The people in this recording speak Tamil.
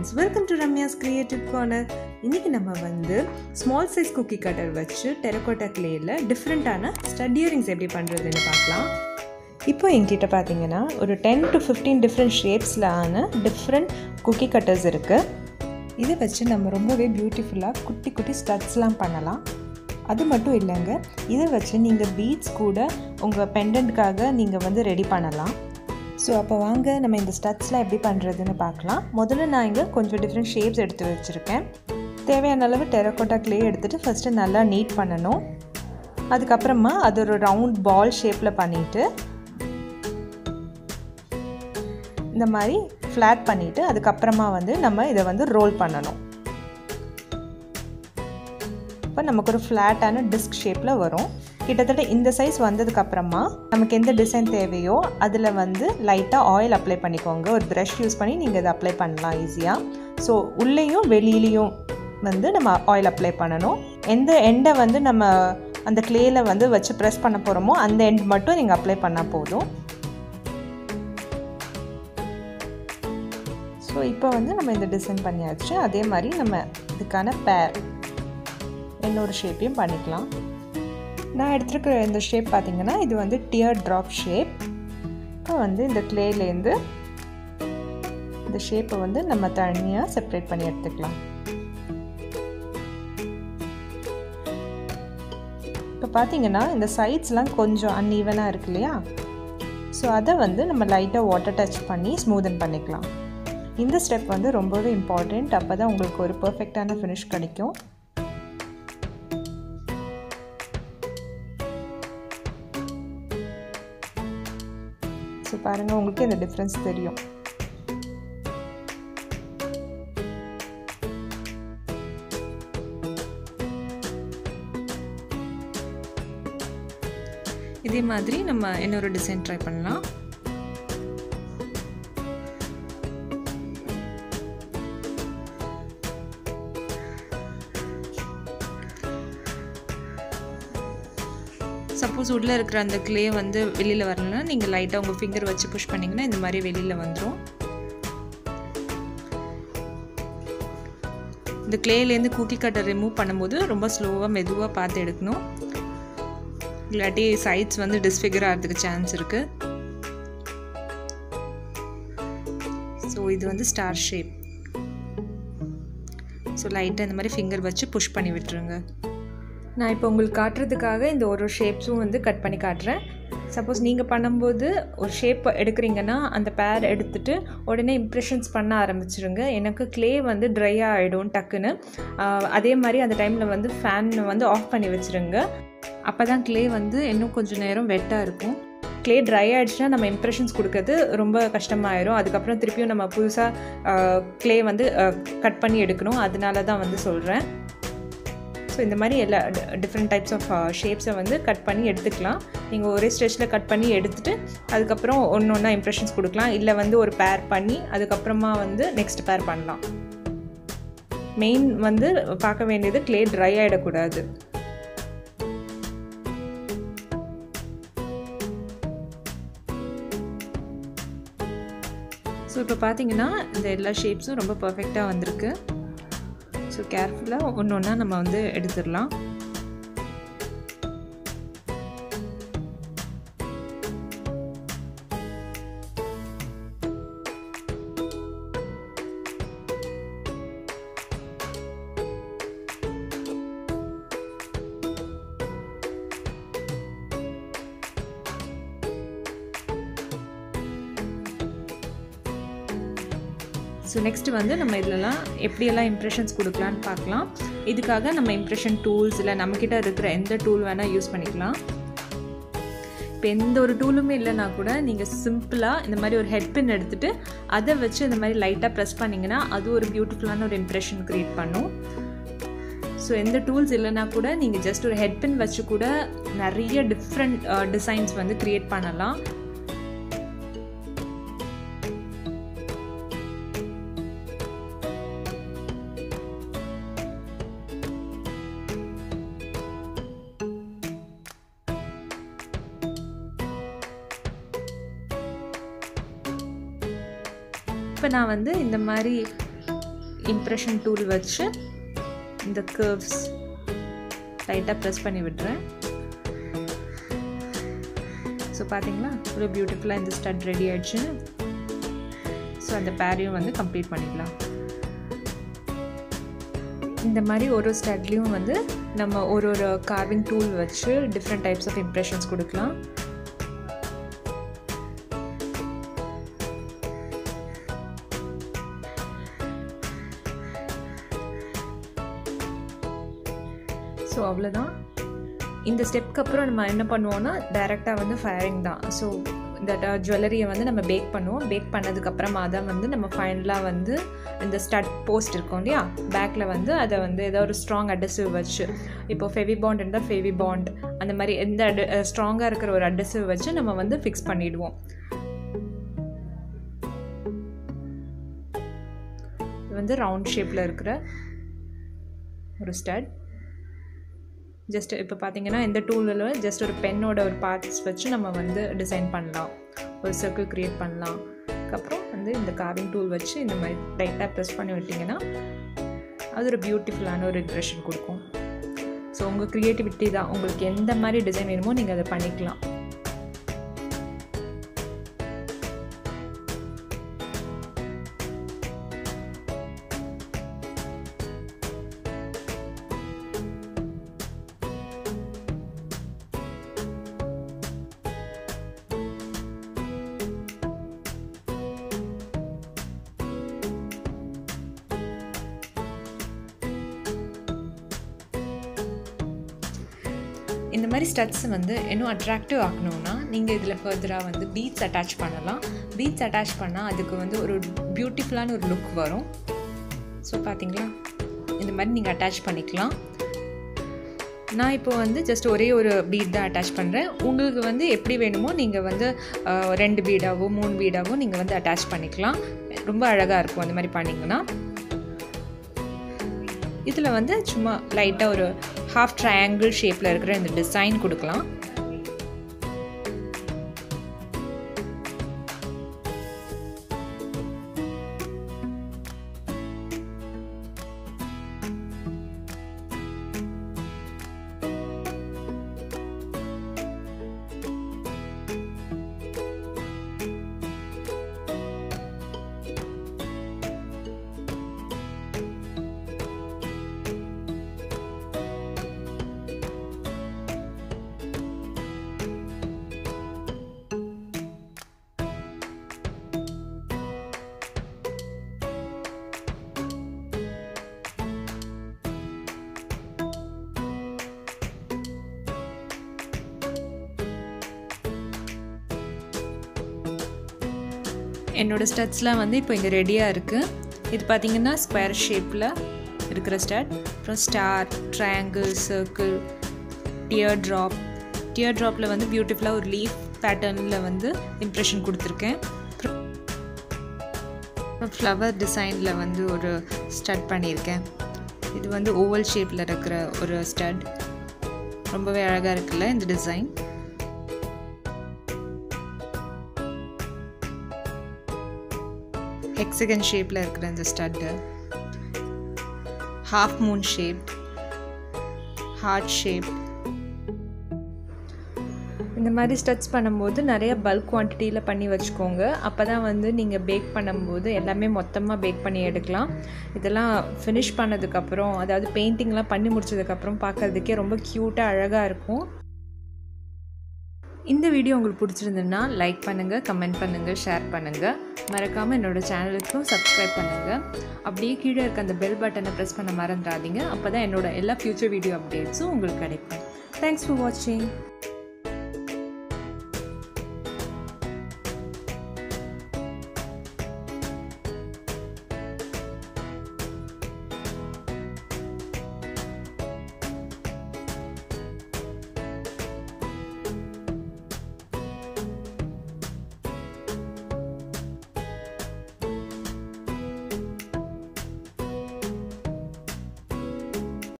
friends welcome to Ramya's creative corner இன்றைக்கி நம்ம வந்து ஸ்மால் சைஸ் குக்கி கட்டர் வச்சு டெரக்கோட்டா கிளேயில் டிஃப்ரெண்ட்டான ஸ்டட் இயரிங்ஸ் எப்படி பண்ணுறதுன்னு பார்க்கலாம் இப்போ என்கிட்ட பார்த்தீங்கன்னா ஒரு டென் டு ஃபிஃப்டீன் டிஃப்ரெண்ட் ஷேப்ஸில் ஆன டிஃப்ரெண்ட் குக்கி கட்டர்ஸ் இருக்குது இதை வச்சு நம்ம ரொம்பவே பியூட்டிஃபுல்லாக குட்டி குட்டி ஸ்டட்ஸ்லாம் பண்ணலாம் அது மட்டும் இல்லைங்க இதை வச்சு நீங்கள் பீட்ஸ் கூட உங்கள் பெண்டன்ட்காக நீங்கள் வந்து ரெடி பண்ணலாம் ஸோ அப்போ வாங்க நம்ம இந்த ஸ்டட்ஸ்லாம் எப்படி பண்ணுறதுன்னு பார்க்கலாம் முதல்ல நான் இங்கே கொஞ்சம் டிஃப்ரெண்ட் ஷேப்ஸ் எடுத்து வச்சுருக்கேன் தேவையான அளவு டெரக்கோட்டா க்ளே எடுத்துகிட்டு ஃபஸ்ட்டு நல்லா நீட் பண்ணணும் அதுக்கப்புறமா அது ஒரு ரவுண்ட் பால் ஷேப்பில் பண்ணிவிட்டு இந்த மாதிரி ஃப்ளாட் பண்ணிவிட்டு அதுக்கப்புறமா வந்து நம்ம இதை வந்து ரோல் பண்ணணும் இப்போ நமக்கு ஒரு ஃப்ளாட்டான டிஸ்க் ஷேப்பில் வரும் கிட்டத்தட்ட இந்த சைஸ் வந்ததுக்கப்புறமா நமக்கு எந்த டிசைன் தேவையோ அதில் வந்து லைட்டாக ஆயில் அப்ளை பண்ணிக்கோங்க ஒரு ப்ரஷ் யூஸ் பண்ணி நீங்கள் இதை அப்ளை பண்ணலாம் ஈஸியாக ஸோ உள்ளேயும் வெளியிலையும் வந்து நம்ம ஆயில் அப்ளை பண்ணணும் எந்த எண்டை வந்து நம்ம அந்த க்ளேயில் வந்து வச்சு ப்ரெஸ் பண்ண போகிறோமோ அந்த எண்ட் மட்டும் நீங்கள் அப்ளை பண்ணால் போதும் ஸோ இப்போ வந்து நம்ம இந்த டிசைன் பண்ணியாச்சு அதே மாதிரி நம்ம இதுக்கான பேர் இன்னொரு ஷேப்பையும் பண்ணிக்கலாம் நான் எடுத்துருக்கிற இந்த ஷேப் பார்த்திங்கன்னா இது வந்து டியர் ட்ராப் ஷேப் இப்போ வந்து இந்த க்ளேலேருந்து இந்த ஷேப்பை வந்து நம்ம தனியாக செப்ரேட் பண்ணி எடுத்துக்கலாம் இப்போ பார்த்தீங்கன்னா இந்த சைட்ஸ்லாம் கொஞ்சம் அன்ஈவனாக இருக்கு இல்லையா ஸோ அதை வந்து நம்ம லைட்டாக வாட்டர் டச் பண்ணி ஸ்மூதன் பண்ணிக்கலாம் இந்த ஸ்டெப் வந்து ரொம்பவே இம்பார்ட்டண்ட் அப்போ தான் உங்களுக்கு ஒரு பர்ஃபெக்டான ஃபினிஷ் கிடைக்கும் ஸோ பாருங்கள் உங்களுக்கு இந்த டிஃப்ரென்ஸ் தெரியும் இதே மாதிரி நம்ம இன்னொரு டிசைன் ட்ரை பண்ணலாம் சப்போஸ் உள்ளே இருக்கிற அந்த க்ளே வந்து வெளியில் வரலன்னா நீங்கள் லைட்டாக உங்கள் ஃபிங்கர் வச்சு புஷ் பண்ணிங்கன்னா இந்த மாதிரி வெளியில் வந்துடும் இந்த க்ளேலேருந்து குக்கி கட்டை ரிமூவ் பண்ணும்போது ரொம்ப ஸ்லோவாக மெதுவாக பார்த்து எடுக்கணும் இல்லாட்டி சைட்ஸ் வந்து டிஸ்ஃபிகர் ஆகிறதுக்கு சான்ஸ் இருக்குது ஸோ இது வந்து ஸ்டார் ஷேப் ஸோ லைட்டாக இந்த மாதிரி ஃபிங்கர் வச்சு புஷ் பண்ணி விட்டுருங்க நான் இப்போ உங்களுக்கு காட்டுறதுக்காக இந்த ஒரு ஷேப்ஸும் வந்து கட் பண்ணி காட்டுறேன் சப்போஸ் நீங்கள் பண்ணும்போது ஒரு ஷேப் எடுக்கிறீங்கன்னா அந்த பேர் எடுத்துகிட்டு உடனே இம்ப்ரெஷன்ஸ் பண்ண ஆரம்பிச்சிருங்க எனக்கு க்ளே வந்து ட்ரை ஆகிடும் டக்குன்னு அதே மாதிரி அந்த டைமில் வந்து ஃபேன் வந்து ஆஃப் பண்ணி வச்சுருங்க அப்போ தான் க்ளே வந்து இன்னும் கொஞ்சம் நேரம் வெட்டாக இருக்கும் க்ளே ட்ரை ஆகிடுச்சுன்னா நம்ம இம்ப்ரெஷன்ஸ் கொடுக்கறது ரொம்ப கஷ்டமாயிரும் அதுக்கப்புறம் திருப்பியும் நம்ம புதுசாக க்ளே வந்து கட் பண்ணி எடுக்கணும் அதனால தான் வந்து சொல்கிறேன் ஸோ இந்த மாதிரி எல்லா டிஃப்ரெண்ட் டைப்ஸ் ஆஃப் ஷேப்ஸை வந்து கட் பண்ணி எடுத்துக்கலாம் நீங்கள் ஒரே ஸ்ட்ரெச்சில் கட் பண்ணி எடுத்துகிட்டு அதுக்கப்புறம் ஒன்று ஒன்றா இம்ப்ரெஷன்ஸ் கொடுக்கலாம் இல்லை வந்து ஒரு பேர் பண்ணி அதுக்கப்புறமா வந்து நெக்ஸ்ட் பேர் பண்ணலாம் மெயின் வந்து பார்க்க வேண்டியது க்ளே ட்ரை ஆகிடக்கூடாது ஸோ இப்போ பார்த்தீங்கன்னா இந்த எல்லா ஷேப்ஸும் ரொம்ப பர்ஃபெக்டாக வந்திருக்கு ஸோ கேர்ஃபுல்லாக ஒன்று ஒன்றா நம்ம வந்து எடுத்துடலாம் ஸோ நெக்ஸ்ட் வந்து நம்ம இதிலலாம் எப்படியெல்லாம் இம்ப்ரெஷன்ஸ் கொடுக்கலான்னு பார்க்கலாம் இதுக்காக நம்ம இம்ப்ரெஷன் டூல்ஸ் இல்லை நம்மக்கிட்ட இருக்கிற எந்த டூல் வேணால் யூஸ் பண்ணிக்கலாம் இப்போ எந்த ஒரு டூலுமே இல்லைனா கூட நீங்கள் சிம்பிளாக இந்த மாதிரி ஒரு ஹெட் பின் எடுத்துகிட்டு அதை வச்சு இந்த மாதிரி லைட்டாக ப்ரெஸ் பண்ணிங்கன்னா அது ஒரு பியூட்டிஃபுல்லான ஒரு இம்ப்ரெஷன் க்ரியேட் பண்ணும் ஸோ எந்த டூல்ஸ் இல்லைனா கூட நீங்கள் ஜஸ்ட் ஒரு ஹெட் பின் வச்சு கூட நிறைய டிஃப்ரெண்ட் டிசைன்ஸ் வந்து க்ரியேட் பண்ணலாம் இப்போ நான் வந்து இந்த மாதிரி இம்ப்ரெஷன் டூல் வச்சு இந்த கர்வ்ஸ் லைட்டாக ப்ரெஸ் பண்ணி விடுறேன் ஸோ பார்த்தீங்களா இவ்வளோ பியூட்டிஃபுல்லாக இந்த ஸ்டட் ரெடி ஆயிடுச்சு ஸோ அந்த பேரையும் வந்து கம்ப்ளீட் பண்ணிக்கலாம் இந்த மாதிரி ஒரு ஒரு ஸ்டட்லேயும் வந்து நம்ம ஒரு ஒரு கார்விங் டூல் வச்சு டிஃப்ரெண்ட் டைப்ஸ் ஆஃப் இம்ப்ரெஷன்ஸ் கொடுக்கலாம் ஸோ அவ்வளோதான் இந்த ஸ்டெப்க்கு அப்புறம் நம்ம என்ன பண்ணுவோம்னா டைரெக்டாக வந்து ஃபயரிங் தான் ஸோ இந்த ஜுவல்லரியை வந்து நம்ம பேக் பண்ணுவோம் பேக் பண்ணதுக்கப்புறமா தான் வந்து நம்ம ஃபைனலாக வந்து இந்த ஸ்டட் போஸ்ட் இருக்கும் இல்லையா பேக்கில் வந்து அதை வந்து ஏதோ ஒரு ஸ்ட்ராங் அட்ரஸிவ் வச்சு இப்போ ஃபெவி பாண்ட் இருந்தால் ஃபெவி பாண்ட் அந்த மாதிரி எந்த அட் ஸ்ட்ராங்காக இருக்கிற ஒரு அட்ரஸிவ் வச்சு நம்ம வந்து ஃபிக்ஸ் பண்ணிவிடுவோம் இது வந்து ரவுண்ட் ஷேப்பில் இருக்கிற ஒரு ஸ்டட் ஜஸ்ட் இப்போ பார்த்தீங்கன்னா இந்த டூலில் ஜஸ்ட் ஒரு பென்னோட ஒரு பார்ட்ஸ் வச்சு நம்ம வந்து டிசைன் பண்ணலாம் ஒரு சர்க்கிள் க்ரியேட் பண்ணலாம் அதுக்கப்புறம் வந்து இந்த கார்விங் டூல் வச்சு இந்த மாதிரி டைட்டாக ப்ரெஸ் பண்ணி விட்டிங்கன்னா அது ஒரு பியூட்டிஃபுல்லான ஒரு இம்ப்ரெஷன் கொடுக்கும் ஸோ உங்கள் க்ரியேட்டிவிட்டி தான் உங்களுக்கு எந்த மாதிரி டிசைன் வேணுமோ நீங்கள் அதை பண்ணிக்கலாம் இந்த மாதிரி ஸ்டட்ஸ் வந்து இன்னும் அட்ராக்டிவ் ஆக்கணும்னா நீங்கள் இதில் ஃபர்தராக வந்து பீட்ஸ் அட்டாச் பண்ணலாம் பீட்ஸ் அட்டாச் பண்ணால் அதுக்கு வந்து ஒரு பியூட்டிஃபுல்லான ஒரு லுக் வரும் ஸோ பார்த்தீங்களா இந்த மாதிரி நீங்கள் அட்டாச் பண்ணிக்கலாம் நான் இப்போ வந்து ஜஸ்ட் ஒரே ஒரு பீட் தான் அட்டாச் பண்ணுறேன் உங்களுக்கு வந்து எப்படி வேணுமோ நீங்கள் வந்து ரெண்டு பீடாவோ மூணு பீடாவோ நீங்கள் வந்து அட்டாச் பண்ணிக்கலாம் ரொம்ப அழகாக இருக்கும் அந்த மாதிரி பண்ணிங்கன்னா இதில் வந்து சும்மா லைட்டாக ஒரு ஹாஃப் ட்ரையாங்கிள் ஷேப்பில் இருக்கிற இந்த டிசைன் கொடுக்கலாம் என்னோடய ஸ்டட்ஸ்லாம் வந்து இப்போ இங்கே ரெடியாக இருக்குது இது பார்த்திங்கன்னா ஸ்கொயர் ஷேப்பில் இருக்கிற ஸ்டட் அப்புறம் star triangle circle teardrop tear ட்ராப்பில் வந்து பியூட்டிஃபுல்லாக ஒரு லீஃப் பேட்டர்னில் வந்து இம்ப்ரெஷன் கொடுத்துருக்கேன் ஃப்ளவர் டிசைனில் வந்து ஒரு ஸ்டட் பண்ணியிருக்கேன் இது வந்து ஓவல் ஷேப்பில் இருக்கிற ஒரு ஸ்டட் ரொம்பவே அழகாக இருக்குல்ல இந்த டிசைன் ஹெக்ஸகன் ஷேப்பில் இருக்கிற இந்த stud half moon shape heart shape இந்த மாதிரி ஸ்டச் பண்ணும்போது நிறைய பல்க் குவான்டிட்டியில் பண்ணி வச்சுக்கோங்க அப்போ தான் வந்து நீங்கள் பேக் பண்ணும்போது எல்லாமே மொத்தமாக பேக் பண்ணி எடுக்கலாம் இதெல்லாம் ஃபினிஷ் பண்ணதுக்கப்புறம் அதாவது பெயிண்டிங்லாம் பண்ணி முடிச்சதுக்கப்புறம் பார்க்குறதுக்கே ரொம்ப க்யூட்டாக அழகாக இருக்கும் இந்த வீடியோ உங்களுக்கு பிடிச்சிருந்ததுன்னா லைக் பண்ணுங்கள் கமெண்ட் பண்ணுங்கள் ஷேர் பண்ணுங்கள் மறக்காமல் என்னோடய சேனலுக்கும் சப்ஸ்கிரைப் பண்ணுங்கள் அப்படியே கீழே இருக்க அந்த பெல் பட்டனை ப்ரெஸ் பண்ண மறந்துடாதீங்க அப்போ தான் என்னோட எல்லா ஃப்யூச்சர் வீடியோ அப்டேட்ஸும் உங்களுக்கு கிடைக்கும் தேங்க்ஸ் ஃபார் வாட்சிங்